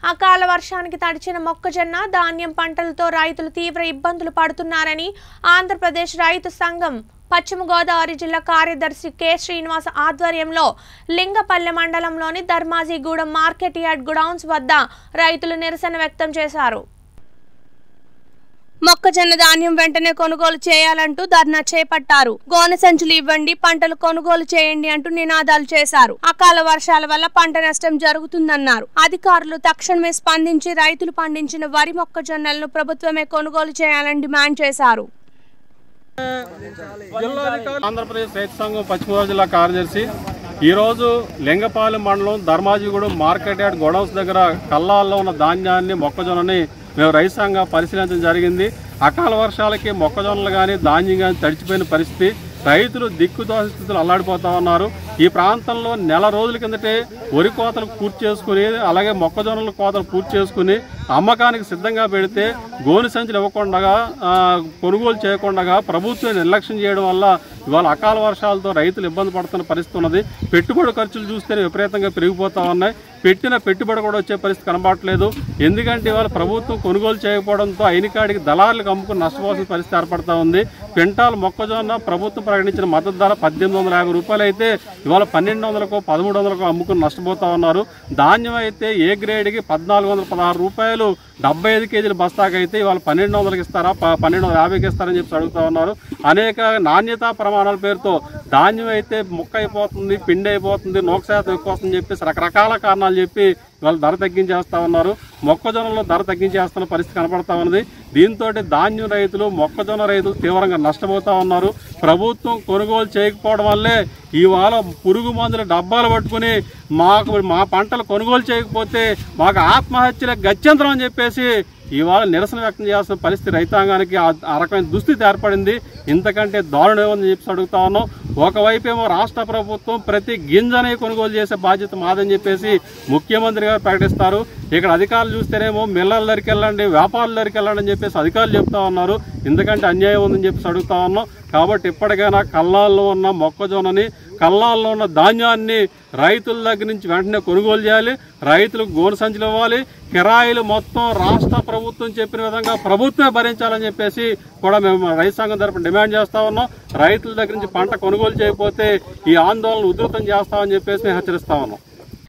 అకాల వర్షానికి తడిచిన మొక్కజొన్న ధాన్యం పంటలతో రైతులు తీవ్ర ఇబ్బందులు పడుతున్నారని ఆంధ్రప్రదేశ్ రైతు సంఘం పశ్చిమ గోదావరి జిల్లా కార్యదర్శి కె శ్రీనివాస్ ఆధ్వర్యంలో లింగపల్లె మండలంలోని ధర్మాజీగూడెం మార్కెట్ యార్డ్ గుడౌన్స్ వద్ద రైతులు నిరసన వ్యక్తం చేశారు మొక్కజొన్న ధాన్యం వెంటనే కొనుగోలు చేయాలంటూ ధర్నా చేపట్టారు గోనె సంచులు ఇవ్వండి పంటలు కొనుగోలు చేయండి అంటూ నినాదాలు చేశారు అకాల వర్షాల వల్ల పంట నష్టం జరుగుతుందన్నారు అధికారులు తక్షణమే స్పందించి రైతులు పండించిన వరి మొక్కజొన్నలను ప్రభుత్వమే కొనుగోలు చేయాలని డిమాండ్ చేశారు ఆంధ్రప్రదేశ్ రైతు సంఘం పశ్చిమ గోదావరి జిల్లా కార్యదర్శి ఈరోజు లింగపాలెం మండలం ధర్మాజిగూడెం మార్కెట్ యార్డ్ గోడౌన్స్ దగ్గర కల్లాల్లో ఉన్న ధాన్యాన్ని మొక్కజొన్నని మేము రైతు సంఘం పరిశీలించడం జరిగింది అకాల వర్షాలకి మొక్కజొన్నలు కానీ ధాన్యం కానీ తడిచిపోయిన పరిస్థితి రైతులు దిక్కుదోహ స్థితిలో అల్లాడిపోతా ఉన్నారు ఈ ప్రాంతంలో నెల రోజుల కిందటే వరి కోతలు పూర్తి చేసుకుని అలాగే మొక్కజొన్నల కోతలు పూర్తి చేసుకుని అమ్మకానికి సిద్ధంగా పెడితే గోను సంచులు ఇవ్వకుండా ఆ, కొనుగోలు చేయకుండా ప్రభుత్వం నిర్లక్ష్యం చేయడం వల్ల ఇవాళ అకాల వర్షాలతో రైతులు ఇబ్బంది పడుతున్న పరిస్థితి ఉన్నది పెట్టుబడి ఖర్చులు చూస్తేనే విపరీతంగా పెరిగిపోతా ఉన్నాయి పెట్టిన పెట్టుబడి కూడా వచ్చే పరిస్థితి కనబడట్లేదు ఎందుకంటే ఇవాళ ప్రభుత్వం కొనుగోలు చేయకపోవడంతో అయినకాడికి దళారులకు అమ్ముకుని నష్టపోవాల్సిన పరిస్థితి ఏర్పడతా ఉంది క్వింటాల్ మొక్కజొన్న ప్రభుత్వం ప్రకటించిన మద్దతు ధర పద్దెనిమిది వందల యాభై రూపాయలు అయితే ఇవాళ పన్నెండు వందలకు పదమూడు వందలకు అమ్ముకుని నష్టపోతా ఉన్నారు ధాన్యం అయితే ఏ గ్రేడ్కి పద్నాలుగు వందల పదహారు రూపాయలు డెబ్బై ఐదు కేజీల బస్తాకి అయితే ఇవాళ పన్నెండు వందలకి ఇస్తారా ప- పన్నెండు వందల యాభైకి ఇస్తారని చెప్పి అడుగుతా ఉన్నారు అనేక నాణ్యతా ప్రమాణాల పేరుతో ధాన్యం అయితే ముక్క అయిపోతుంది పిండి అయిపోతుంది నూక శాతం ఎక్కువ వస్తుందని చెప్పేసి రకరకాల కారణాలు చెప్పి వాళ్ళు ధర తగ్గించేస్తా ఉన్నారు మొక్కజొన్నలో ధర తగ్గించేస్తున్న పరిస్థితి కనపడతా ఉన్నది దీంతో ధాన్యం రైతులు మొక్కజొన్న రైతులు తీవ్రంగా నష్టపోతా ఉన్నారు ప్రభుత్వం కొనుగోలు చేయకపోవడం వల్లే ఇవాళ పురుగు మందుల డబ్బాలు పట్టుకుని మాకు మా పంటలు కొనుగోలు చేయకపోతే మాకు ఆత్మహత్యల గత్యంతరం అని చెప్పేసి ఇవాళ నిరసన వ్యక్తం చేయాల్సిన పరిస్థితి రైతాంగానికి ఆ ఆ రకమైన దుస్థితి ఏర్పడింది ఇంతకంటే దారుణం ఏమని చెప్పి అడుగుతా ఉన్నాం ఒకవైపు ఏమో రాష్ట్ర ప్రభుత్వం ప్రతి గింజని కొనుగోలు చేసే బాధ్యత మాదని చెప్పేసి ముఖ్యమంత్రి గారు ప్రకటిస్తారు ఇక్కడ అధికారులు చూస్తేనేమో మిల్లల దగ్గరికి వెళ్ళండి వ్యాపారుల దగ్గరికి వెళ్ళండి అని చెప్పేసి అధికారులు చెప్తా ఉన్నారు ఎందుకంటే అన్యాయం ఉందని చెప్పేసి అడుగుతా ఉన్నాం కాబట్టి ఇప్పటికైనా కల్లాల్లో ఉన్న మొక్కజొన్నని కల్లాల్లో ఉన్న ధాన్యాన్ని రైతుల దగ్గర నుంచి వెంటనే కొనుగోలు చేయాలి రైతులకు గోను సంచులు ఇవ్వాలి కిరాయిలు మొత్తం రాష్ట్ర ప్రభుత్వం చెప్పిన విధంగా ప్రభుత్వమే భరించాలని చెప్పేసి కూడా మేము రైతు సంఘం తరపున డిమాండ్ చేస్తా ఉన్నాం రైతుల దగ్గర నుంచి పంట కొనుగోలు చేయకపోతే ఈ ఆందోళన ఉధృతం చేస్తామని చెప్పేసి మేము హెచ్చరిస్తా ఉన్నాం